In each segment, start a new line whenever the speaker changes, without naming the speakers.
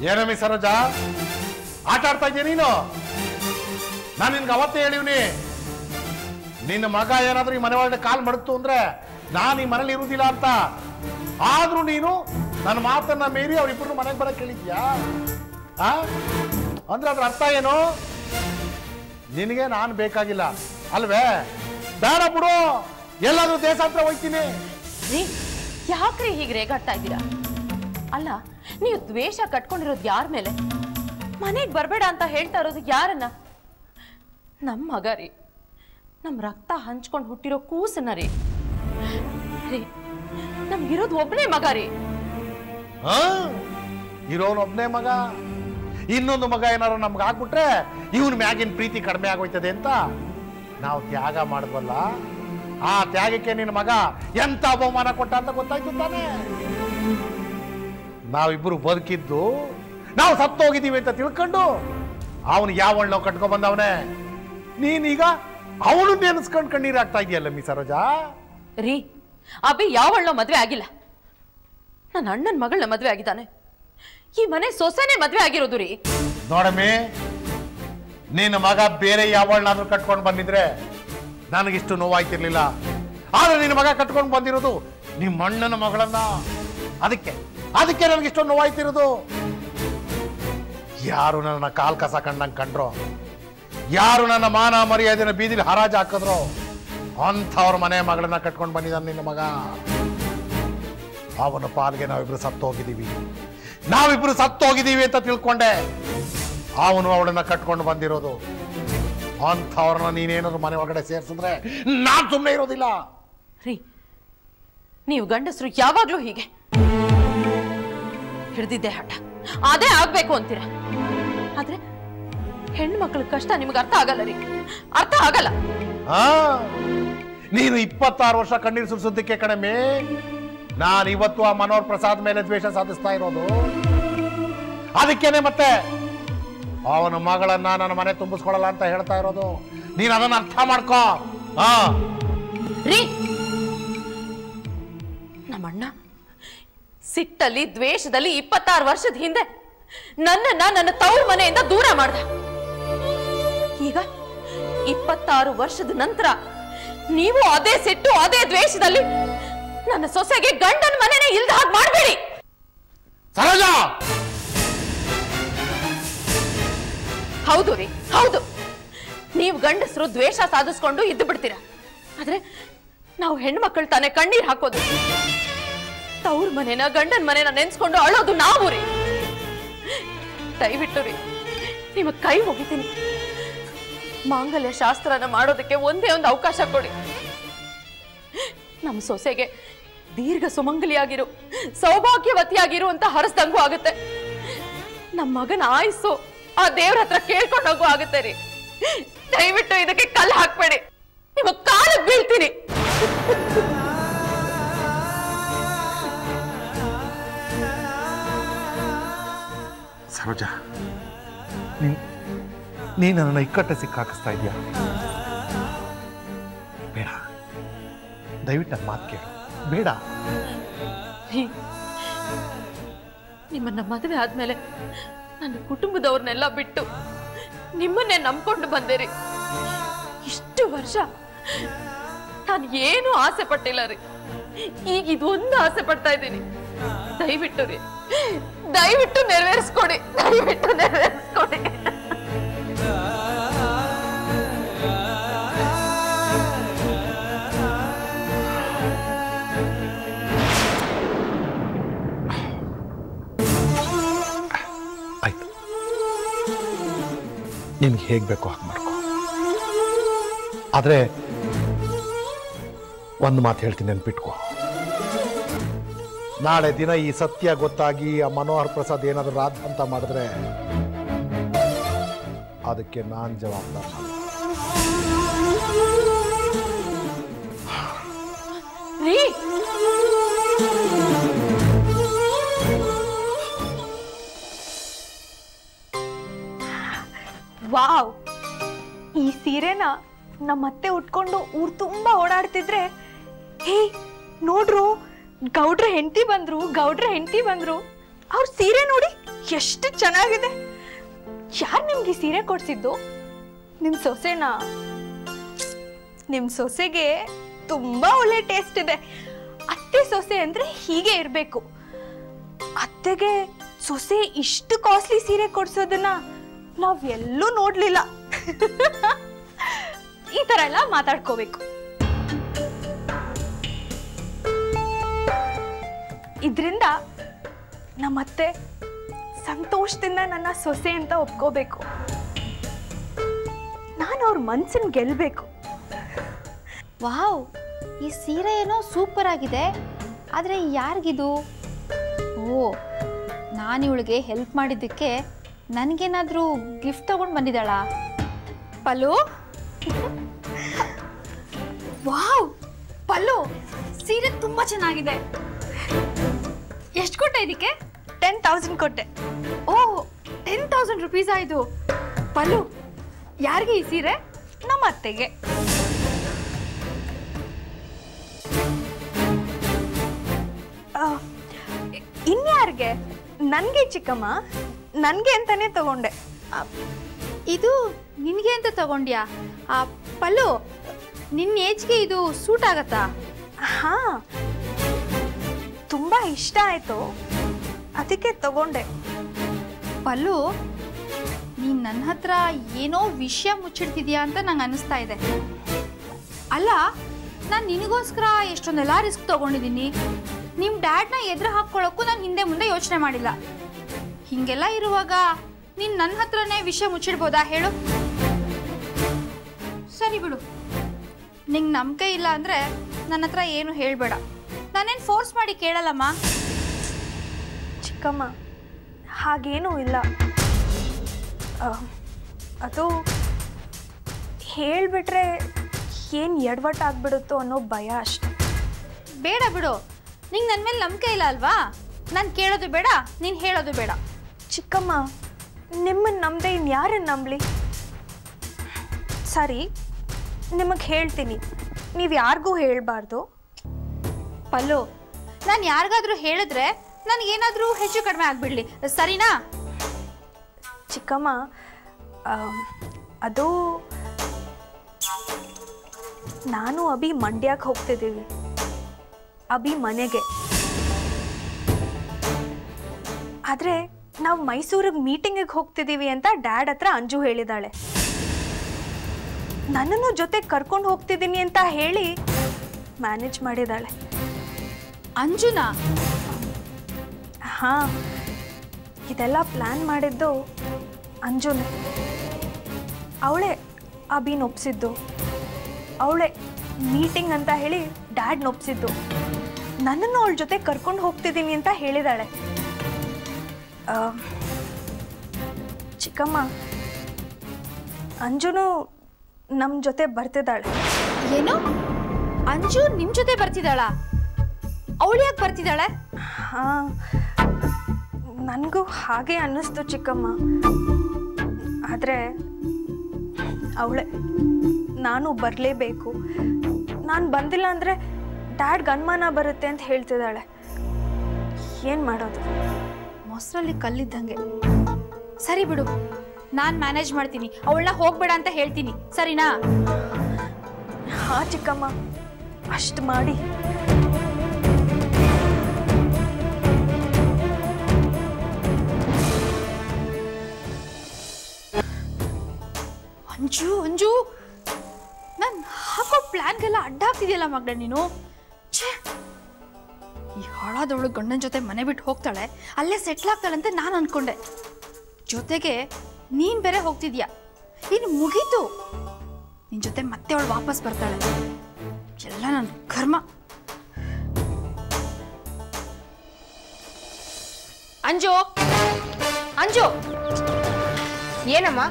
ಏನಮ್ಮಿ ಸರೋಜ ಆಟ ಆಡ್ತಾ ಇದೀಯ ನೀನು ನಾನು ನಿನ್ಗೆ ಅವತ್ತೇ ಹೇಳಿವ್ನಿ ನಿನ್ನ ಮಗ ಏನಾದ್ರೂ ಈ ಮನೆ ಒಳಗಡೆ ಕಾಲ್ ಮಡಗ್ತು ಅಂದ್ರೆ ನಾನು ಈ ಮನೇಲಿ ಇರುವುದಿಲ್ಲ ಅಂತ ಆದ್ರೂ ನೀನು ನನ್ನ ಮಾತನ್ನ ಮೀರಿ ಅವ್ರಿಬ್ರು ಮನೆಗೆ ಬರಕ್ ಕೇಳಿದ್ಯಾ ಆ ಅಂದ್ರೆ ಅದ್ರ ಅರ್ಥ ಏನು ನಿನಗೆ ನಾನು ಬೇಕಾಗಿಲ್ಲ ಅಲ್ವೇ ಬೇಡ ಬಿಡು ಎಲ್ಲಾದ್ರೂ ದೇಶಾಂತರ ಹೋಗ್ತೀನಿ
ರೀ ಯಾಕ್ರಿ ಹೀಗೆ ರೇಗಾಡ್ತಾ ಇದ್ದೀರಾ ಅಲ್ಲ ನೀವು ದ್ವೇಷ ಕಟ್ಕೊಂಡಿರೋದು ಯಾರ ಮೇಲೆ ಮನೆಗೆ ಬರಬೇಡ ಅಂತ ಹೇಳ್ತಾ ಇರೋದು ಯಾರನ್ನ ನಮ್ಮ ಮಗ ರೀ ನಮ್ಮ ರಕ್ತ ಹಂಚ್ಕೊಂಡು ಹುಟ್ಟಿರೋ ಕೂಸನ್ನ ರೀ ರೀ ನಮ್ಗಿರೋದು ಒಬ್ಬನೇ ಮಗ ರೀ
ಹಾ ಇರೋನೊಬ್ನೇ ಮಗ ಇನ್ನೊಂದು ಮಗ ಏನಾರು ನಮ್ಗೆ ಆಗ್ಬಿಟ್ರೆ ಇವನ್ ಮ್ಯಾಗಿನ ಪ್ರೀತಿ ಕಡಿಮೆ ಆಗೋಯ್ತದೆ ಅಂತ ನಾವು ತ್ಯಾಗ ಮಾಡಿದ್ವಲ್ಲ ಆ ತ್ಯಾಗಕ್ಕೆ ನಿನ್ನ ಮಗ ಎಂತ ಬಹುಮಾನ ಕೊಟ್ಟ ಅಂತ ಗೊತ್ತಾಯ್ತು ತಾನೆ ನಾವಿಬ್ರು ಬದುಕಿದ್ದು ನಾವು ಸತ್ತೋಗಿದ್ದೀವಿ ಅಂತ ತಿಳ್ಕೊಂಡು ಅವನು ಯಾವ ನಾವು ಕಟ್ಕೊಂಡ್ ಬಂದವನೇ ನೀನೀಗ ಅವನು ನೆನೆಸ್ಕೊಂಡು ಕಣ್ಣೀರ್ ಆಗ್ತಾ ಇದೆಯಲ್ಲ ಮಿ ಸರೋಜಾ
ರೀ ಅಭಿ ಯಾವಳ್ಳೋ ಮದ್ವೆ ಆಗಿಲ್ಲ ನನ್ನ ಅಣ್ಣನ ಮಗಳನ್ನ ಮದ್ವೆ ಆಗಿದ್ದಾನೆ ಈ ಮನೆ ಸೊಸೆನೆ ಮದ್ವೆ ಆಗಿರೋದು ರೀ
ನೋಡಮ್ಮಿ ನಿನ್ನ ಮಗ ಬೇರೆ ಯಾವಳನ್ನಾದ್ರೂ ಕಟ್ಕೊಂಡು ಬಂದಿದ್ರೆ ನನಗಿಷ್ಟು ನೋವಾಯ್ತಿರ್ಲಿಲ್ಲ ಆದ್ರೆ ನಿನ್ನ ಮಗ ಕಟ್ಕೊಂಡು ಬಂದಿರೋದು ನಿಮ್ಮ ಅಣ್ಣನ ಮಗಳನ್ನ ಅದಕ್ಕೆ ಅದಕ್ಕೆ ನನಗಿಷ್ಟು ನೋವಾಯ್ತಿರೋದು ಯಾರು ನನ್ನ ಕಾಲ್ ಕಸ ಕಂಡಂಗೆ ಕಂಡ್ರೋ ಯಾರು ನನ್ನ ಮಾನ ಮರ್ಯಾದೆನ ಬೀದಿಲಿ ಹರಾಜು ಹಾಕಿದ್ರು ಅಂಥವ್ರ ಮನೆ ಮಗಳನ್ನ ಕಟ್ಕೊಂಡು ಬಂದಿದ್ದಾನೆ ನಿನ್ನ ಮಗ ಅವನ ಪಾಲ್ಗೆ ನಾವಿಬ್ರು ಸತ್ತೋಗಿದ್ದೀವಿ ನಾವಿಬ್ರು ಸತ್ತೋಗಿದ್ದೀವಿ ಅಂತ ತಿಳ್ಕೊಂಡೆ ಅವನು ಅವಳನ್ನ ಕಟ್ಕೊಂಡು ಬಂದಿರೋದು ಅಂಥವ್ರನ್ನ ನೀನೇನಾದ್ರು ಮನೆ ಒಳಗಡೆ ಸೇರ್ಸಿದ್ರೆ ನಾನ್ ಸುಮ್ಮನೆ ಇರೋದಿಲ್ಲ
ರೀ ನೀವು ಗಂಡಸರು ಯಾವಾಗ್ಲೂ ಹೀಗೆ ಹಿಡ್ದಿದ್ದೆ ಹಠ ಅದೇ ಆಗ್ಬೇಕು ಅಂತೀರ ಆದ್ರೆ ಹೆಣ್ಮಕ್ಳ ಕಷ್ಟ ನಿಮ್ಗೆ ಅರ್ಥ ಆಗಲ್ಲ ರೀ ಅರ್ಥ ಆಗಲ್ಲ
ಆ ನೀನು ಇಪ್ಪತ್ತಾರು ವರ್ಷ ಕಣ್ಣೀರು ಸುರಿಸೋದಕ್ಕೆ ಕಡಿಮೆ ನಾನು ಇವತ್ತು ಆ ಮನೋಹರ್ ಪ್ರಸಾದ್ ಮೇಲೆ ದ್ವೇಷ ಸಾಧಿಸ್ತಾ ಇರೋದು ಅದಕ್ಕೇನೆ ಮತ್ತೆ ಅವನ ಮಗಳನ್ನ ನನ್ನ ಮನೆ ತುಂಬಿಸ್ಕೊಳಲ್ಲ ಅಂತ ಹೇಳ್ತಾ ಇರೋದು ನೀನು ಅದನ್ನ ಅರ್ಥ ಮಾಡ್ಕೋ ಹಾ
ರೀ ನಮ್ಮಣ್ಣ ಸಿಟ್ಟಲ್ಲಿ ದ್ವೇಷದಲ್ಲಿ ಇಪ್ಪತ್ತಾರು ವರ್ಷದ ಹಿಂದೆ ನನ್ನನ್ನ ನನ್ನ ತವ್ರ ಮನೆಯಿಂದ ದೂರ ಮಾಡ್ದ ಈಗ ಇಪ್ಪತ್ತಾರು ವರ್ಷದ ನಂತರ ನೀವು ಅದೇ ಸಿಟ್ಟು ಅದೇ ದ್ವೇಷದಲ್ಲಿ ನನ್ನ ಸೊಸೆಗೆ ಗಂಡನ ಮನೆನೇ ಇಲ್ದ ಹಾಗೆ ಮಾಡಬೇಡಿ
ಸರೋಜಾ
ಹೌದು ರೀ ಹೌದು ನೀವು ಗಂಡಸರು ದ್ವೇಷ ಸಾಧಿಸ್ಕೊಂಡು ಇದ್ದು ಬಿಡ್ತೀರ ಆದ್ರೆ ನಾವು ಹೆಣ್ಮಕ್ಳು ತಾನೇ ಕಣ್ಣೀರ್ ಹಾಕೋದು ತವ್ರ ಮನೆನ ಗಂಡನ ಮನೆನ ನೆನ್ಸ್ಕೊಂಡು ಅಳೋದು ನಾವು ರೀ ದಯವಿಟ್ಟು ರೀ ನಿಮಗೆ ಕೈ ಮುಗಿತೀನಿ ಮಾಂಗಲ್ಯ ಶಾಸ್ತ್ರನ ಮಾಡೋದಕ್ಕೆ ಒಂದೇ ಒಂದು ಅವಕಾಶ ಕೊಡಿ ನಮ್ಮ ಸೊಸೆಗೆ ದೀರ್ಘ ಸುಮಂಗಲಿಯಾಗಿರು ಸೌಭಾಗ್ಯವತಿಯಾಗಿರು ಅಂತ ಹರಸ್ದಂಗೂ ಆಗುತ್ತೆ ನಮ್ಮ ಮಗನ ಆಯುಸ್ಸು ಆ ದೇವ್ರ ಹತ್ರ ಕೇಳ್ಕೊಂಡು ಹೋಗು ಆಗುತ್ತೆ ರೀ ದಯವಿಟ್ಟು ಇದಕ್ಕೆ ಕಲ್ಲು ಹಾಕ್ಬೇಡಿ ನಿಮ್ಮ ಕಾಲಿಗೆ ಬೀಳ್ತೀನಿ
ಸರೋಜ ನೀನ್ ನೀನು ನನ್ನನ್ನು ಇಕ್ಕಟ್ಟ ಸಿಕ್ಕಾಕಿಸ್ತಾ ಇದೆಯಾ ಬೇಡ ದಯವಿಟ್ಟು ನನ್ನ ಮಾತು ಕೇಳು ಬೇಡ
ರೀ, ನಿಮ್ಮನ್ನ ಮದುವೆ ಆದ್ಮೇಲೆ ನನ್ನ ಕುಟುಂಬದವ್ರನ್ನೆಲ್ಲ ಬಿಟ್ಟು ನಿಮ್ಮನ್ನೇ ನಂಬ್ಕೊಂಡು ಬಂದೆ ರೀ ಇಷ್ಟು ವರ್ಷ ನಾನು ಏನು ಆಸೆ ಪಟ್ಟಿಲ್ಲ ರೀ ಈಗ ಇದೊಂದು ಆಸೆ ಪಡ್ತಾ ಇದ್ದೀನಿ ದಯವಿಟ್ಟು ರೀ ದಯವಿಟ್ಟು ನೆರವೇರಿಸ್ಕೊಡಿ ದಯವಿಟ್ಟು ನೆರವೇರಿಸ್ಕೊಡಿ
ಆಯ್ತು ನಿನ್ಗೆ ಹೇಗೆ ಬೇಕೋ ಹಾಗೆ ಮಾಡ್ಕೊ ಆದರೆ ಒಂದು ಮಾತು ಹೇಳ್ತೀನಿ ನೆನ್ಪಿಟ್ಕೋ ನಾಳೆ ದಿನ ಈ ಸತ್ಯ ಗೊತ್ತಾಗಿ ಆ ಮನೋಹರ್ ಪ್ರಸಾದ್ ಏನಾದರೂ ರಾಧ ಅಂತ ಮಾಡಿದ್ರೆ ಅದಕ್ಕೆ ನಾನು ಜವಾಬ್ದಾರ
ರೀ
ವಾವ್ ಈ ಸೀರೆನ ನಮ್ಮ ಅತ್ತೆ ಉಟ್ಕೊಂಡು ಊರ್ ತುಂಬಾ ಓಡಾಡ್ತಿದ್ರೆ ಹೇ ನೋಡ್ರು ಗೌಡ್ರ ಹೆಂಡತಿ ಬಂದ್ರು ಗೌಡ್ರ ಹೆಂಡತಿ ಬಂದ್ರು ಅವ್ರ ಸೀರೆ ನೋಡಿ ಎಷ್ಟು ಚೆನ್ನಾಗಿದೆ ಯಾರು ನಿಮ್ಗೆ ಈ ಸೀರೆ ಕೊಡ್ಸಿದ್ದು ನಿಮ್ ಸೊಸೆನಾ ನಿಮ್ ಸೊಸೆಗೆ ತುಂಬಾ ಒಳ್ಳೆ ಟೇಸ್ಟ್ ಇದೆ ಅತ್ತೆ ಸೊಸೆ ಅಂದ್ರೆ ಹೀಗೆ ಇರ್ಬೇಕು ಅತ್ತೆಗೆ ಸೊಸೆ ಇಷ್ಟು ಕಾಸ್ಟ್ಲಿ ಸೀರೆ ಕೊಡ್ಸೋದನ್ನ ನಾವ್ ಎಲ್ಲೂ ನೋಡ್ಲಿಲ್ಲ ಈ ತರ ಎಲ್ಲ ಮಾತಾಡ್ಕೋಬೇಕು ಇದ್ರಿಂದ ನಮ್ಮತ್ತೆ ಸಂತೋಷದಿಂದ ನನ್ನ ಸೊಸೆ ಅಂತ ಒಪ್ಕೋಬೇಕು ನಾನು ಅವ್ರ ಮನ್ಸನ್ ಗೆಲ್ಬೇಕು
ವಾವ್ ಈ ಸೀರೆ ಏನೋ ಸೂಪರ್ ಆಗಿದೆ ಆದರೆ ಯಾರಿಗಿದು ಓ ನಾನು ಇವಳಿಗೆ ಹೆಲ್ಪ್ ಮಾಡಿದ್ದಕ್ಕೆ ನನಗೇನಾದರೂ ಗಿಫ್ಟ್ ತಗೊಂಡು ಬಂದಿದ್ದಾಳಾ ಪಲು ವಾವ್ ಪಲ್ಲು ಸೀರೆ ತುಂಬ ಚೆನ್ನಾಗಿದೆ ಎಷ್ಟು ಕೊಟ್ಟೆ ಇದಕ್ಕೆ
ಟೆನ್ ತೌಸಂಡ್ ಕೊಟ್ಟೆ
ಓ ಟೆನ್ ತೌಸಂಡ್ ರುಪೀಸ್ ಆಯಿತು ಪಲ್ಲು ಯಾರಿಗೆ ಈ ಸೀರೆ
ನಮ್ಮ ಅತ್ತೆಗೆ ಆ, ಇ- ಇನ್ಯಾರ್ಗೆ ನನ್ಗೆ ಚಿಕ್ಕಮ್ಮ ನನ್ಗೆ ಅಂತಾನೆ ತಗೊಂಡೆ
ಇದು ನಿನಗೆ ಅಂತ ತಗೊಂಡ್ಯಾ ಆ ಪಲ್ಲು ನಿನ್ನ ಏಜ್ಗೆ ಇದು ಸೂಟ್ ಆಗತ್ತಾ
ಹಾ ತುಂಬಾ ಇಷ್ಟ ಆಯ್ತು ಅದಕ್ಕೆ ತಗೊಂಡೆ
ಪಲ್ಲು ನೀನು ನನ್ನ ಹತ್ರ ಏನೋ ವಿಷಯ ಮುಚ್ಚಿಡ್ತಿದ್ಯಾ ಅಂತ ನಂಗೆ ಅನಿಸ್ತಾ ಇದೆ ಅಲ್ಲ ನಾನು ನಿನಗೋಸ್ಕರ ಎಷ್ಟೊಂದೆಲ್ಲ ರಿಸ್ಕ್ ತಗೊಂಡಿದ್ದೀನಿ ನಿಮ್ಮ ಡ್ಯಾಡ್ನ ಎದುರು ಹಾಕ್ಕೊಳ್ಳೋಕ್ಕೂ ನಾನು ಹಿಂದೆ ಮುಂದೆ ಯೋಚನೆ ಮಾಡಿಲ್ಲ ಹೀಗೆಲ್ಲ ಇರುವಾಗ ನೀನು ನನ್ನ ಹತ್ರನೇ ವಿಷಯ ಮುಚ್ಚಿಡ್ಬೋದಾ ಹೇಳು ಸರಿ ಬಿಡು ನಿಂಗೆ ನಂಬಿಕೆ ಇಲ್ಲ ಅಂದರೆ ನನ್ನ ಹತ್ರ ಏನು ಹೇಳಬೇಡ ನಾನೇನು ಫೋರ್ಸ್ ಮಾಡಿ ಕೇಳಲ್ಲಮ್ಮ
ಚಿಕ್ಕಮ್ಮ ಹಾಗೇನೂ ಇಲ್ಲ ಆ, ಅದು ಹೇಳ್ಬಿಟ್ರೆ ಏನು ಎಡವಟ್ಟಾಗ್ಬಿಡುತ್ತೋ ಅನ್ನೋ ಭಯ ಅಷ್ಟೆ
ಬೇಡ ಬಿಡು ನಿಂಗೆ ನನ್ನ ಮೇಲೆ ನಂಬಿಕೆ ಇಲ್ಲ ಅಲ್ವಾ ನಾನು ಕೇಳೋದು ಬೇಡ ನೀನು ಹೇಳೋದು ಬೇಡ
ಚಿಕ್ಕಮ್ಮ ನಿಮ್ಮನ್ನ ನಂಬದೆ ಇನ್ಯಾರನ್ನ ನಂಬಲಿ ಸರಿ ನಿಮಗೆ ಹೇಳ್ತೀನಿ ನೀವು ಯಾರಿಗೂ ಹೇಳಬಾರ್ದು
ಪಲ್ಲು ನಾನು ಯಾರಿಗಾದ್ರೂ ಹೇಳಿದ್ರೆ ನನಗೇನಾದರೂ ಹೆಚ್ಚು ಕಡಿಮೆ ಆಗಿಬಿಡ್ಲಿ ಸರಿನಾ
ಚಿಕ್ಕಮ್ಮ ಆ, ಅದು ನಾನು ಅಭಿ ಮಂಡ್ಯಕ್ಕೆ ಹೋಗ್ತಿದ್ದೀವಿ ಅಭಿ ಮನೆಗೆ ಆದ್ರೆ ನಾವು ಮೈಸೂರಿಗೆ ಮೀಟಿಂಗಿಗೆ ಹೋಗ್ತಿದ್ದೀವಿ ಅಂತ ಡ್ಯಾಡ್ ಹತ್ರ ಅಂಜು ಹೇಳಿದಾಳೆ ನನ್ನನ್ನು ಜೊತೆ ಕರ್ಕೊಂಡು ಹೋಗ್ತಿದ್ದೀನಿ ಅಂತ ಹೇಳಿ ಮ್ಯಾನೇಜ್ ಮಾಡಿದಾಳೆ
ಅಂಜುನಾ
ಹಾ ಇದೆಲ್ಲ ಪ್ಲಾನ್ ಮಾಡಿದ್ದು ಅಂಜುನೆ ಅವಳೇ ಅಭಿನ್ ಒಪ್ಸಿದ್ದು ಅವಳೇ ಮೀಟಿಂಗ್ ಅಂತ ಹೇಳಿ ಡ್ಯಾಡ್ ಒಪ್ಸಿದ್ದು ನನ್ನನ್ನು ಅವಳ ಜೊತೆ ಕರ್ಕೊಂಡು ಹೋಗ್ತಿದ್ದೀನಿ ಅಂತ ಹೇಳಿದಾಳೆ ಆ, ಚಿಕ್ಕಮ್ಮ ಅಂಜುನು ನಮ್ಮ ಜೊತೆ ಬರ್ತಿದ್ದಾಳೆ
ಏನು ಅಂಜು ನಿಮ್ಮ ಜೊತೆ ಬರ್ತಿದ್ದಾಳಾ ಅವಳು ಯಾಕೆ ಬರ್ತಿದ್ದಾಳೆ
ಹಾ ನನಗೂ ಹಾಗೆ ಅನ್ನಿಸ್ತು ಚಿಕ್ಕಮ್ಮ ಆದರೆ ಅವಳೆ ನಾನು ಬರಲೇಬೇಕು ನಾನು ಬಂದಿಲ್ಲ ಅಂದರೆ ಡ್ಯಾಡ್ಗೆ ಅನುಮಾನ ಬರುತ್ತೆ ಅಂತ ಹೇಳ್ತಿದ್ದಾಳೆ ಏನು ಮಾಡೋದು
ಮೊಸರಲ್ಲಿ ಕಲ್ಲಿದ್ದಂಗೆ ಸರಿ ಬಿಡು ನಾನು ಮ್ಯಾನೇಜ್ ಮಾಡ್ತೀನಿ ಅವಳನ್ನ ಹೋಗ್ಬೇಡ ಅಂತ ಹೇಳ್ತೀನಿ ಸರಿನಾ
ಹಾಂ ಚಿಕ್ಕಮ್ಮ ಅಷ್ಟು ಮಾಡಿ
ಅಂಜು ಅಂಜು ನಾನು ಹಾಕೋ ಪ್ಲಾನ್ಗೆಲ್ಲ ಅಡ್ಡ ಆಗ್ತಿದೆಯಲ್ಲ ಮಗಳ ನೀನು ಛೇ ಈ ಹಾಳಾದವಳು ಗಂಡನ ಜೊತೆ ಮನೆ ಬಿಟ್ಟು ಹೋಗ್ತಾಳೆ ಅಲ್ಲೇ ಸೆಟ್ಲ್ ಆಗ್ತಾಳೆ ಅಂತ ನಾನು ಅನ್ಕೊಂಡೆ ಜೊತೆಗೆ ನೀನ್ ಬೇರೆ ಹೋಗ್ತಿದ್ಯಾ ಇನ್ನು ಮುಗೀತು ನಿನ್ ಜೊತೆ ಮತ್ತೆ ಅವಳು ವಾಪಸ್ ಬರ್ತಾಳೆ ಎಲ್ಲ ನನ್ನ ಕರ್ಮ
ಅಂಜು ಅಂಜು ಏನಮ್ಮ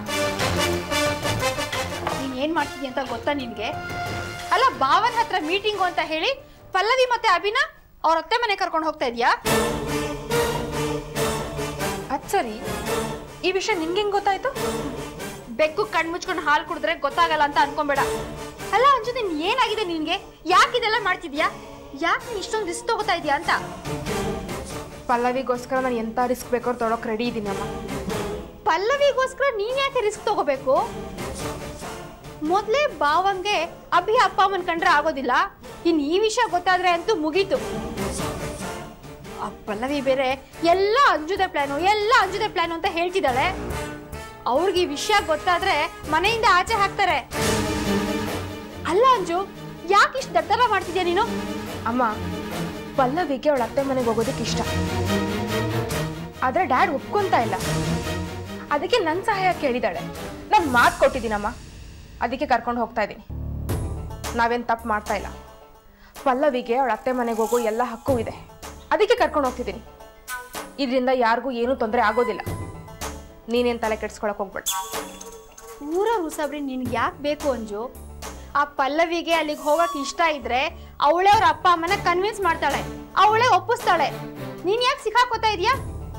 ನೀನ್ ಏನ್ ಮಾಡ್ತಿದ್ಯ ಅಂತ ಗೊತ್ತಾ ನಿನ್ಗೆ ಅಲ್ಲ ಭಾವನ್ ಹತ್ರ ಮೀಟಿಂಗು ಅಂತ ಹೇಳಿ ಪಲ್ಲವಿ ಮತ್ತೆ ಅಭಿನ ಅವ್ರ ಅತ್ತೆ ಮನೆ ಕರ್ಕೊಂಡು ಹೋಗ್ತಾ ಇದ್ಯಾ
ಅದ್ ಸರಿ ಈ ವಿಷಯ ನಿನ್ಗೆ ಹೆಂಗ್ ಗೊತ್ತಾಯ್ತು
ಬೆಕ್ಕು ಕಣ್ ಮುಚ್ಕೊಂಡು ಹಾಲು ಕುಡಿದ್ರೆ ಗೊತ್ತಾಗಲ್ಲ ಅಂತ ಅನ್ಕೊಂಬೇಡ ಅಲ್ಲ ಅಂಜು ನಿನ್ ಏನಾಗಿದೆ ನಿನ್ಗೆ ಯಾಕೆ ಇದೆಲ್ಲ ಮಾಡ್ತಿದ್ಯಾ ಯಾಕೆ ನೀನ್ ಇಷ್ಟೊಂದು ರಿಸ್ಕ್ ತಗೋತಾ ಇದೀಯಾ ಅಂತ
ಪಲ್ಲವಿಗೋಸ್ಕರ ನಾನು ಎಂಥ ರಿಸ್ಕ್ ಬೇಕಾದ್ರೂ ತೊಗೊಳಕ್ಕೆ ರೆಡಿ ಇದ್ದೀನಿ ಅಮ್ಮ
ಪಲ್ಲವಿಗೋಸ್ಕರ ನೀನ್ ಯಾಕೆ ರಿಸ್ಕ್ ತಗೋಬೇಕು ಮೊದಲೇ ಭಾವಂಗೆ ಅಭಿ ಅಪ್ಪ ಅಮ್ಮನ್ ಕಂಡ್ರೆ ಆಗೋದಿಲ್ಲ ಇನ್ ಈ ವಿಷಯ ಗೊತ್ತಾದ್ರೆ ಅಂತೂ ಮುಗೀತು ಆ ಪಲ್ಲವಿ ಬೇರೆ ಎಲ್ಲ ಅಂಜುದೆ ಪ್ಲಾನು ಎಲ್ಲ ಅಂಜುದೆ ಪ್ಲಾನು ಅಂತ ಹೇಳ್ತಿದ್ದಾಳೆ ಅವ್ರಿಗೆ ಈ ವಿಷಯ ಗೊತ್ತಾದ್ರೆ ಮನೆಯಿಂದ ಆಚೆ ಹಾಕ್ತಾರೆ ಅಲ್ಲ ಅಂಜು ಯಾಕೆ ಇಷ್ಟು ದಡ್ಡರ ಮಾಡ್ತಿದ್ಯಾ ನೀನು
ಅಮ್ಮ ಪಲ್ಲವಿಗೆ ಅವಳ ಅತ್ತೆ ಮನೆಗೆ ಹೋಗೋದಕ್ಕೆ ಇಷ್ಟ ಆದರೆ ಡ್ಯಾಡ್ ಒಪ್ಕೊಂತ ಇಲ್ಲ ಅದಕ್ಕೆ ನನ್ನ ಸಹಾಯ ಕೇಳಿದಾಳೆ ನಾನು ಮಾತು ಕೊಟ್ಟಿದ್ದೀನಮ್ಮ ಅದಕ್ಕೆ ಕರ್ಕೊಂಡು ಹೋಗ್ತಾ ಇದ್ದೀನಿ ನಾವೇನು ತಪ್ಪು ಮಾಡ್ತಾ ಇಲ್ಲ ಪಲ್ಲವಿಗೆ ಅವಳ ಅತ್ತೆ ಮನೆಗೆ ಹೋಗೋ ಎಲ್ಲ ಹಕ್ಕು ಇದೆ ಅದಕ್ಕೆ ಕರ್ಕೊಂಡು ಹೋಗ್ತಿದ್ದೀನಿ ಇದರಿಂದ ಯಾರಿಗೂ ಏನೂ ತೊಂದರೆ ಆಗೋದಿಲ್ಲ ನೀನೇನು ತಲೆ ಕೆಡ್ಸ್ಕೊಳಕ್ ಹೋಗ್ಬೇಡ
ಊರ ಉಸಾಬ್ರಿ ನಿನ್ಗೆ ಯಾಕೆ ಬೇಕು ಅಂಜು ಆ ಪಲ್ಲವಿಗೆ ಅಲ್ಲಿಗೆ ಹೋಗಕ್ ಇಷ್ಟ ಇದ್ರೆ ಅವಳೇ ಅವ್ರ ಅಪ್ಪ ಅಮ್ಮನ ಕನ್ವಿನ್ಸ್ ಮಾಡ್ತಾಳೆ ಅವಳೇ ಒಪ್ಪಿಸ್ತಾಳೆ ನೀನ್ ಯಾಕೆ ಸಿಕ್ಕಾಕೋತಾ ಇದೀಯಾ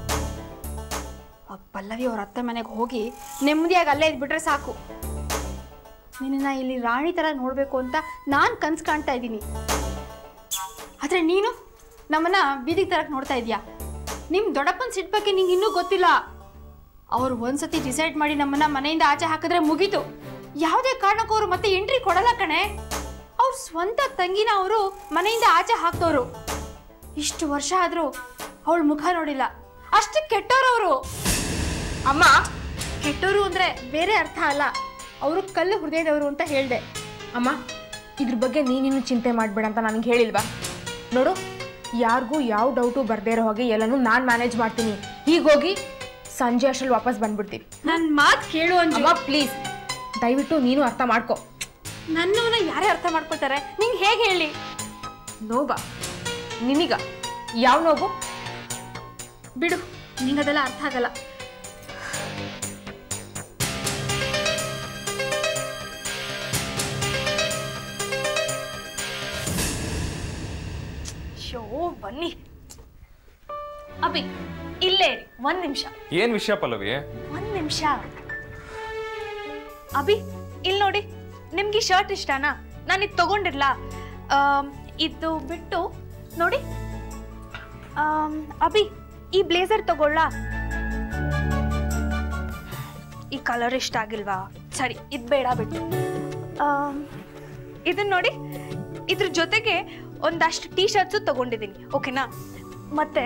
ಆ ಪಲ್ಲವಿ ಅವ್ರ ಅತ್ತೆ ಮನೆಗೆ ಹೋಗಿ ನೆಮ್ಮದಿಯಾಗಿ ಅಲ್ಲೇ ಇದ್ಬಿಟ್ರೆ ಸಾಕು ನಿನ್ನ ಇಲ್ಲಿ ರಾಣಿ ತರ ನೋಡ್ಬೇಕು ಅಂತ ನಾನ್ ಕನ್ಸ್ ಕಾಣ್ತಾ ಇದ್ದೀನಿ ಆದ್ರೆ ನೀನು ನಮ್ಮನ್ನ ಬೀದಿಗೆ ತರಕ್ ನೋಡ್ತಾ ಇದೀಯಾ ನಿಮ್ ದೊಡ್ಡಪ್ಪನ ಸಿಟ್ ಬಗ್ಗೆ ನಿಂಗೆ ಇನ್ನೂ ಗೊತ್ತಿಲ್ಲ ಅವ್ರು ಒಂದ್ಸತಿ ಡಿಸೈಡ್ ಮಾಡಿ ನಮ್ಮನ್ನ ಮನೆಯಿಂದ ಆಚೆ ಹಾಕಿದ್ರೆ ಮುಗೀತು ಯಾವುದೇ ಕಾರಣಕ್ಕೂ ಅವ್ರು ಮತ್ತೆ ಎಂಟ್ರಿ ಕೊಡಲ್ಲ ಕಣೆ ಅವ್ರ ಸ್ವಂತ ತಂಗಿನ ಅವರು ಮನೆಯಿಂದ ಆಚೆ ಹಾಕ್ತವ್ರು ಇಷ್ಟು ವರ್ಷ ಆದ್ರೂ ಅವಳ ಮುಖ ನೋಡಿಲ್ಲ ಅಷ್ಟು ಕೆಟ್ಟವ್ರು ಅವರು
ಅಮ್ಮ
ಕೆಟ್ಟವರು ಅಂದ್ರೆ ಬೇರೆ ಅರ್ಥ ಅಲ್ಲ ಅವರು ಕಲ್ಲು ಹೃದಯದವರು ಅಂತ ಹೇಳ್ದೆ
ಅಮ್ಮ ಇದ್ರ ಬಗ್ಗೆ ನೀನಿನ್ನು ಚಿಂತೆ ಮಾಡಬೇಡ ಅಂತ ನನಗೆ ಹೇಳಿಲ್ವಾ ನೋಡು ಯಾರಿಗೂ ಯಾವ ಡೌಟು ಬರ್ದೇ ಇರೋ ಹಾಗೆ ಎಲ್ಲನೂ ನಾನು ಮ್ಯಾನೇಜ್ ಮಾಡ್ತೀನಿ ಹೀಗೋಗಿ ಸಂಜೆ ಅಷ್ಟರಲ್ಲಿ ವಾಪಸ್ ಬಂದ್ಬಿಡ್ತೀವಿ
ನನ್ ಮಾತ್ ಕೇಳು ಅಂಜು
ಅಮ್ಮ ಪ್ಲೀಸ್ ದಯವಿಟ್ಟು ನೀನು ಅರ್ಥ ಮಾಡ್ಕೊ
ನನ್ನವನ್ನ ಯಾರೇ ಅರ್ಥ ಮಾಡ್ಕೊತಾರೆ ನಿಂಗೆ ಹೇಗೆ ಹೇಳಿ
ನೋವಾ ನಿನಗ ಯಾವ ನೋವು
ಬಿಡು ನಿಂಗದೆಲ್ಲ ಅರ್ಥ ಆಗಲ್ಲ
ಶೋ ಬನ್ನಿ ಅಭಿ ಇಲ್ಲೇ ಇರಿ ಒಂದ್ ನಿಮಿಷ
ಏನ್ ವಿಷಯ ಪಲ್ಲವಿ
ಒಂದ್ ನಿಮಿಷ ಅಭಿ ಇಲ್ಲಿ ನೋಡಿ ನಿಮ್ಗೆ ಈ ಶರ್ಟ್ ಇಷ್ಟನಾ ನಾನು ಇದು ತಗೊಂಡಿರ್ಲಾ ಆಮ್, ಇದು ಬಿಟ್ಟು ನೋಡಿ ಆಮ್, ಅಭಿ ಈ ಬ್ಲೇಸರ್ ತಗೊಳ್ಳಾ ಈ ಕಲರ್ ಇಷ್ಟ ಆಗಿಲ್ವಾ ಸರಿ ಇದು ಬೇಡ ಬಿಟ್ಟು ಆಮ್, ಇದನ್ನ ನೋಡಿ ಇದ್ರ ಜೊತೆಗೆ ಒಂದಷ್ಟು ಟೀ ಶರ್ಟ್ಸು ತಗೊಂಡಿದ್ದೀನಿ ಓಕೆನಾ ಮತ್ತೆ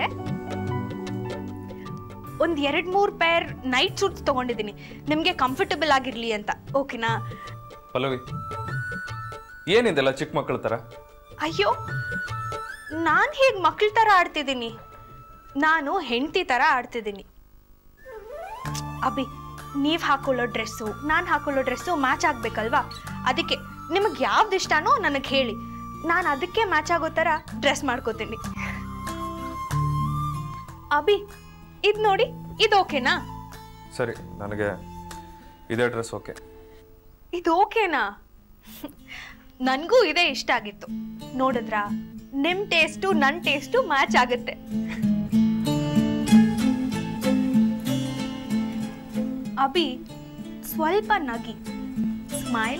ಒಂದ್ ಎರಡ್ ಮೂರ್ ಪೇರ್ ನೈಟ್ ಸೂಟ್ಸ್ ತಗೊಂಡಿದ್ದೀನಿ ನಿಮ್ಗೆ ಕಂಫರ್ಟಬಲ್ ಆಗಿರ್ಲಿ ಅಂತ ಓಕೆನಾ
ಪಲ್ಲವಿ ಏನಿದೆಲ್ಲ ಚಿಕ್ಕ ಮಕ್ಕಳ ತರ
ಅಯ್ಯೋ ನಾನ್ ಹೇಗ್ ಮಕ್ಳ ತರ ಆಡ್ತಿದ್ದೀನಿ ನಾನು ಹೆಂಡತಿ ತರ ಆಡ್ತಿದ್ದೀನಿ ಅಭಿ ನೀವ್ ಹಾಕೊಳ್ಳೋ ಡ್ರೆಸ್ಸು ನಾನ್ ಹಾಕೊಳ್ಳೋ ಡ್ರೆಸ್ಸು ಮ್ಯಾಚ್ ಆಗ್ಬೇಕಲ್ವಾ ಅದಕ್ಕೆ ನಿಮಗೆ ಯಾವ್ದು ಇಷ್ಟನೋ ನನಗೆ ಹೇಳಿ ನಾನು ಅದಕ್ಕೆ ಮ್ಯಾಚ್ ಆಗೋ ಥರ ಡ್ರೆಸ್ ಮಾಡ್ಕೋತೀನಿ ಅಭಿ ಇದು ನೋಡಿ ಇದು ಓಕೆನಾ
ಸರಿ ನನಗೆ ಇದೇ ಡ್ರೆಸ್ ಓಕೆ
ಇದು ಓಕೆನಾ ನನಗೂ ಇದೇ ಇಷ್ಟ ಆಗಿತ್ತು ನೋಡಿದ್ರಾ ನಿಮ್ ಟೇಸ್ಟು ನನ್ನ ಟೇಸ್ಟು ಮ್ಯಾಚ್ ಆಗುತ್ತೆ ಅಭಿ ಸ್ವಲ್ಪ ನಗಿ ಸ್ಮೈಲ್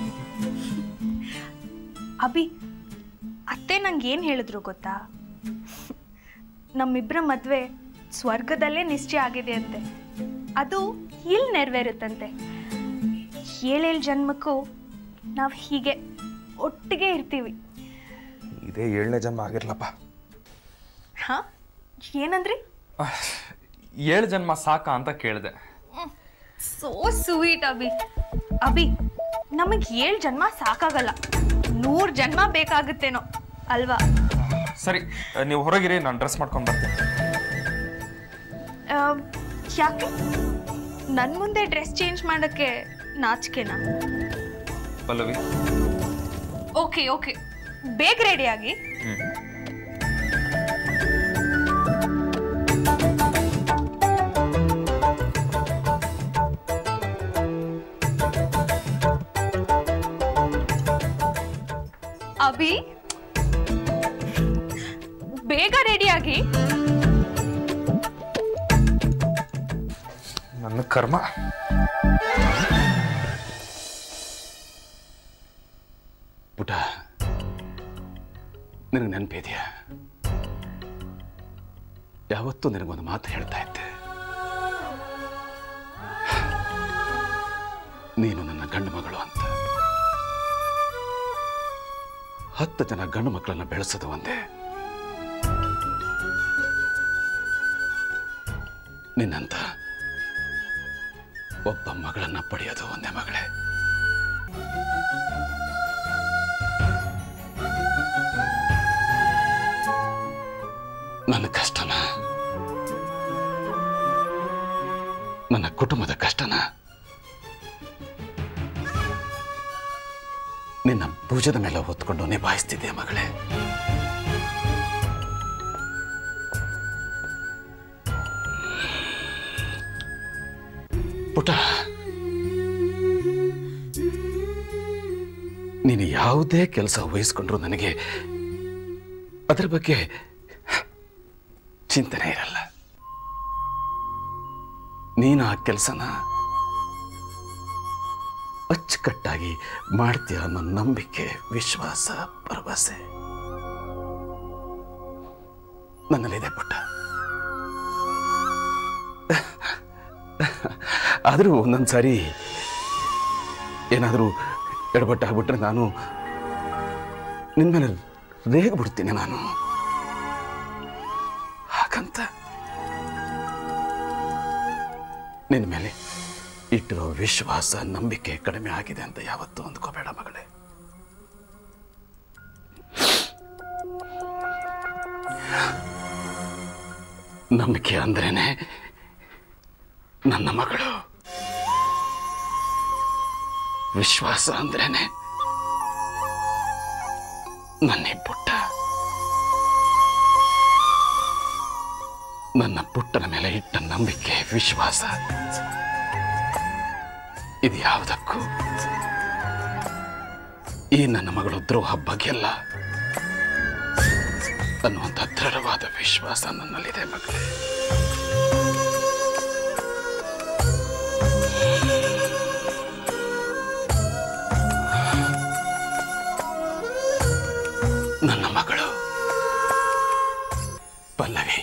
ಅಭಿ ಅತ್ತೆ ನಂಗೆ ಏನು ಹೇಳಿದ್ರು ಗೊತ್ತಾ ನಮ್ಮಿಬ್ಬರ ಮದುವೆ ಸ್ವರ್ಗದಲ್ಲೇ ನಿಶ್ಚಯ ಆಗಿದೆ ಅಂತೆ ಅದು ಇಲ್ಲಿ ನೆರವೇರುತ್ತಂತೆ ಏಳೇಳು ಜನ್ಮಕ್ಕೂ ನಾವು ಹೀಗೆ ಒಟ್ಟಿಗೆ ಇರ್ತೀವಿ
ಇದೇ ಏಳನೇ ಜನ್ಮ ಆಗಿರ್ಲಪ್ಪ
ಹಾ ಏನಂದ್ರಿ
ಏಳು ಜನ್ಮ ಸಾಕ ಅಂತ ಕೇಳಿದೆ
ಸೋ ಸ್ವೀಟ್ ಅಭಿ ಅಭಿ ನಮಗೆ ಏಳು ಜನ್ಮ ಸಾಕಾಗಲ್ಲ ನೂರು ಜನ್ಮ ಬೇಕಾಗುತ್ತೇನೋ ಅಲ್ವಾ
ಸರಿ ನೀವು ಹೊರಗಿರಿ ನಾನು ಡ್ರೆಸ್ ಮಾಡ್ಕೊಂಡು ಬರ್ತೀನಿ
ಆ, ಯಾಕೆ ನನ್ನ ಮುಂದೆ ಡ್ರೆಸ್ ಚೇಂಜ್ ಮಾಡೋಕ್ಕೆ ನಾಚಿಕೆನಾ
ಪಲ್ಲವಿ
ಓಕೆ ಓಕೆ ಬೇಗ ರೆಡಿ ಆಗಿ
ಹ್ಮ್
ಅಭಿ ಬೇಗ ರೆಡಿ ಆಗಿ
ನನ್ನ ಕರ್ಮ
ಪುಟ ನಿನಗೆ ನೆನಪಿದೆಯಾ
ಯಾವತ್ತೂ ನಿನಗೊಂದು ಮಾತು ಹೇಳ್ತಾ ಇದ್ದೆ ನೀನು ನನ್ನ ಗಂಡು ಮಗಳು ಅಂತ ಹತ್ತು ಜನ ಗಂಡು ಮಕ್ಕಳನ್ನ ಬೆಳೆಸೋದು ಒಂದೇ ನಿನ್ನಂತ ಒಬ್ಬ ಮಗಳನ್ನ ಪಡೆಯೋದು ಒಂದೇ ಮಗಳೇ ನನ್ನ ಕಷ್ಟನ ನನ್ನ ಕುಟುಂಬದ ಕಷ್ಟನ ನಿನ್ನ ಭುಜದ ಮೇಲೆ ಹೊತ್ಕೊಂಡು ನಿಭಾಯಿಸ್ತಿದ್ದೆ ಮಗಳೇ ಪುಟ ನೀನು ಯಾವುದೇ ಕೆಲಸ ವಹಿಸ್ಕೊಂಡ್ರು ನನಗೆ ಅದರ ಬಗ್ಗೆ ಚಿಂತನೆ ಇರಲ್ಲ ನೀನು ಆ ಕೆಲಸನ ಅಚ್ಚುಕಟ್ಟಾಗಿ ಮಾಡ್ತೀಯ ಅನ್ನೋ ನಂಬಿಕೆ ವಿಶ್ವಾಸ ಭರವಸೆ ನನ್ನಲ್ಲಿದೆ ಪುಟ್ಟ ಆದರೂ ಒಂದೊಂದು ಸಾರಿ ಏನಾದರೂ ಎಡಬಟ್ಟಾಗ್ಬಿಟ್ರೆ ನಾನು ನಿನ್ನ ಮೇಲೆ ರೇಗ್ಬಿಡ್ತೀನಿ ನಾನು ಹಾಗಂತ ನಿನ್ನ ಮೇಲೆ ಇಟ್ಟಿರೋ ವಿಶ್ವಾಸ ನಂಬಿಕೆ ಕಡಿಮೆ ಆಗಿದೆ ಅಂತ ಯಾವತ್ತೂ ಅಂದ್ಕೋಬೇಡ ಮಗಳೇ ನಂಬಿಕೆ ಅಂದ್ರೇನೆ ನನ್ನ ಮಗಳು ವಿಶ್ವಾಸ ಅಂದ್ರೇನೆ ನನ್ನ ಪುಟ್ಟ ನನ್ನ ಪುಟ್ಟನ ಮೇಲೆ ಇಟ್ಟ ನಂಬಿಕೆ ವಿಶ್ವಾಸ ಇದು ಯಾವುದಕ್ಕೂ ಈ ನನ್ನ ಮಗಳು ದ್ರೋಹ ಬಗೆಲ್ಲ ಅನ್ನುವಂಥ ದೃಢವಾದ ವಿಶ್ವಾಸ ನನ್ನಲ್ಲಿದೆ ಮಗಳೇ ನನ್ನ ಮಗಳು ಪಲ್ಲವಿ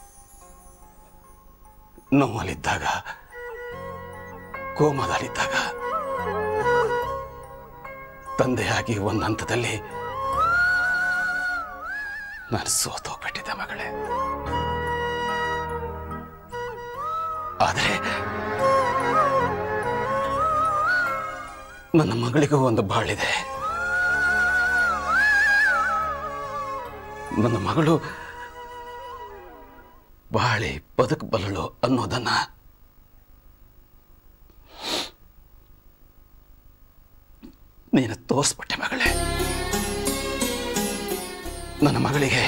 ನೋವಲ್ಲಿದ್ದಾಗ ಕೋಮದಲ್ಲಿದ್ದಾಗ ತಂದೆಯಾಗಿ ಒಂದು ಹಂತದಲ್ಲಿ ನಾನು ಸೋತೋಗ್ಬಿಟ್ಟಿದ್ದೆ ಮಗಳೇ ಆದರೆ ನನ್ನ ಮಗಳಿಗೂ ಒಂದು ಬಾಳಿದೆ ನನ್ನ ಮಗಳು ಬಾಳಿ ಬದುಕಬಲ್ಲಳು ಅನ್ನೋದನ್ನ ನೀನು ತೋರಿಸ್ಬಿಟ್ಟೆ ಮಗಳೇ ನನ್ನ ಮಗಳಿಗೆ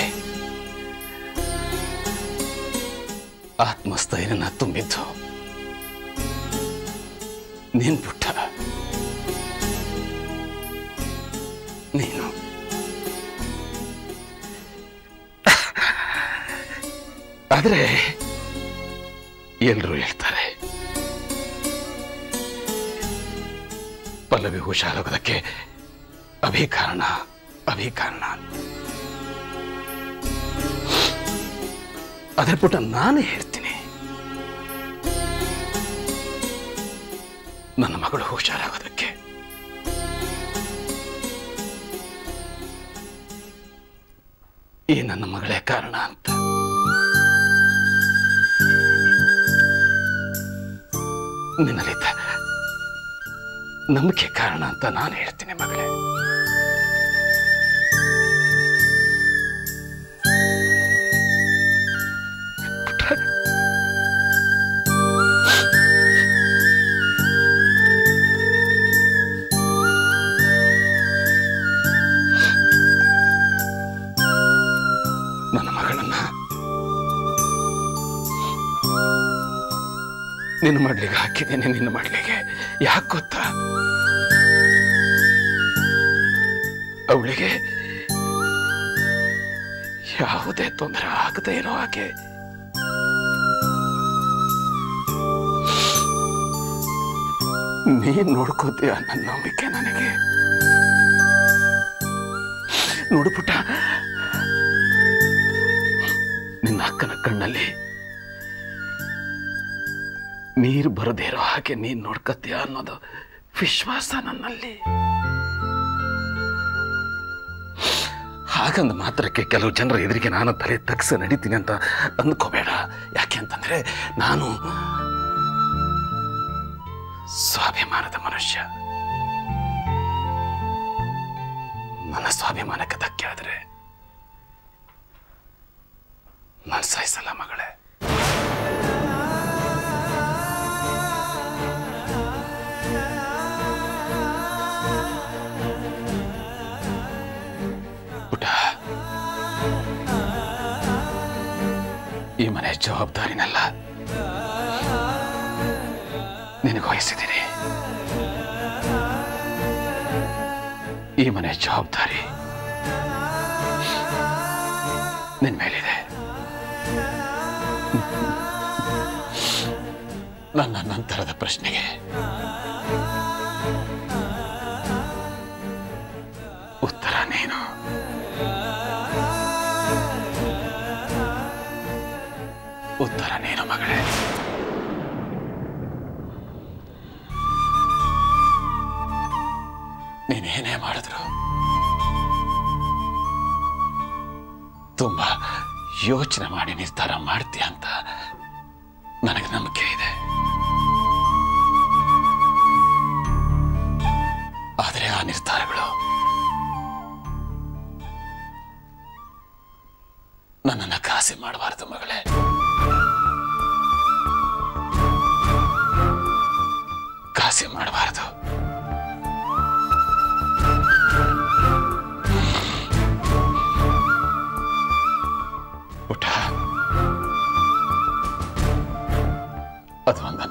ಆತ್ಮಸ್ಥೈರ್ಯನ ತುಂಬಿದ್ದು ನೀನ್ ಪುಟ್ಟ ನೀನು ಆದರೆ ಎಲ್ರೂ ಹೇಳ್ತಾರೆ ಪಲ್ಲವಿ ಹುಷಾರಾಗೋದಕ್ಕೆ ಅಭಿ ಕಾರಣ ಅಭಿ ಕಾರಣ ಅದ್ರ ಪುಟ ನಾನು ಹೇಳ್ತೀನಿ ನನ್ನ ಮಗಳು ಹುಷಾರಾಗೋದಕ್ಕೆ ಈ ನನ್ನ ಮಗಳೇ ಕಾರಣ ಅಂತ ನಿನ್ನಲ್ಲಿದ್ದ ನಂಬಿಕೆ ಕಾರಣ ಅಂತ ನಾನು ಹೇಳ್ತೀನಿ ಮಗಳೇ ನನ್ನ ಮಗಳನ್ನ ನಿನ್ನ ಮಾಡ್ಲಿಗೆ ಹಾಕಿದ್ದೇನೆ ನಿನ್ನ ಮಾಡ್ಲಿಗೆ ಯಾಕೆ ಗೊತ್ತಾ ಅವಳಿಗೆ ಯಾವುದೇ ತೊಂದರೆ ಆಗದೆ ಇರೋ ಹಾಗೆ ನೀನ್ ನೋಡ್ಕೋತೀಯ ನನ್ನ ನಂಬಿಕೆ ನನಗೆ ನೋಡು ಪುಟ್ಟ ನಿನ್ನ ಅಕ್ಕನ ಕಣ್ಣಲ್ಲಿ ನೀರು ಬರದೇ ಇರೋ ಹಾಗೆ ನೀನ್ ನೋಡ್ಕತ್ತೀಯ ಅನ್ನೋದು ವಿಶ್ವಾಸ ನನ್ನಲ್ಲಿ ಹಾಗಂದ ಮಾತ್ರಕ್ಕೆ ಕೆಲವು ಜನರ ಎದುರಿಗೆ ನಾನು ತಲೆ ತಗ್ಸ ನಡೀತೀನಿ ಅಂತ ಅಂದ್ಕೋಬೇಡ ಯಾಕೆ ಅಂತಂದ್ರೆ ನಾನು ಸ್ವಾಭಿಮಾನದ ಮನುಷ್ಯ ನನ್ನ ಸ್ವಾಭಿಮಾನಕ್ಕೆ ಧಕ್ಕೆ ಆದ್ರೆ ನಾನು ಸಾಯಿಸಲ್ಲ ಮಗಳೇ ಪುಟ ಈ ಮನೆ ಜವಾಬ್ದಾರಿನಲ್ಲ ನಿನಗೆ ವಹಿಸಿದ್ದೀನಿ ಈ ಮನೆ ಜವಾಬ್ದಾರಿ ನಿನ್ ಮೇಲಿದೆ ನನ್ನ ನಂತರದ ಪ್ರಶ್ನೆಗೆ ಉತ್ತರ ನೀನು ಉತ್ತರ ನೀನು ಮಗಳೇ ನೀನೇನೇ ಮಾಡಿದ್ರು ತುಂಬಾ ಯೋಚನೆ ಮಾಡಿ ನಿರ್ಧಾರ ಮಾಡ್ತೀಯ ಅಂತ ನನಗೆ ನಂಬಿಕೆ ಇದೆ ಆದರೆ ಆ ನಿರ್ಧಾರಗಳು ನನ್ನನ್ನು ಕಾಸಿ ಮಾಡಬಾರದು ಮಗಳೇ ಕಾಸಿ ಮಾಡಬಾರದು ಪುಟ ಅದು ಒಂದ